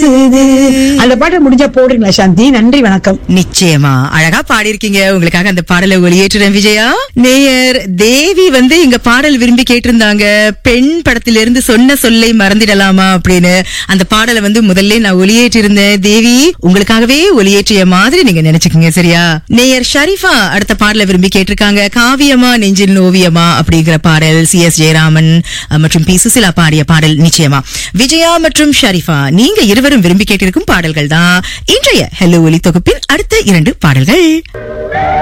வீசுது அந்த பாட்டை முடிஞ்சா போடுறீங்களா சாந்தி நன்றி வணக்கம் நிச்சயமா அழகா பாடியிருக்கீங்க உங்களுக்காக அந்த பாடலை ஒளியேற்றுறேன் விஜயா நேயர் தேவி வந்து இங்க பாடல் விரும்பி கேட்டிருந்தாங்க பெண் படத்திலிருந்து சொன்ன சொல்லை மறந்திடலாமா அப்படின்னு அந்த பாடலை வந்து முதல்ல நான் ஒளியேற்றிருந்தேன் தேவி உங்களுக்காகவே ஒளியேற்றிய மாதிரி நீங்க நினைச்சுக்கீங்க சரியா நேயர் ஷரீஃபா அடுத்த பாடலை விரும்பி கேட்டிருக்காங்க காவியமா நெஞ்சில் ஓவியமா அப்படிங்கிற பாடல் சி எஸ் ஜெயராமன் அஹ், மற்றும் பி சுசிலா பாடிய பாடல் நிச்சயமா விஜயா மற்றும் ஷரீஃபா நீங்க இருவரும் விரும்பி கேட்டிருக்கும் பாடல்கள் தான் இன்றைய ஹெலோ ஒலி தொகுப்பின் அடுத்த இரண்டு பாடல்கள்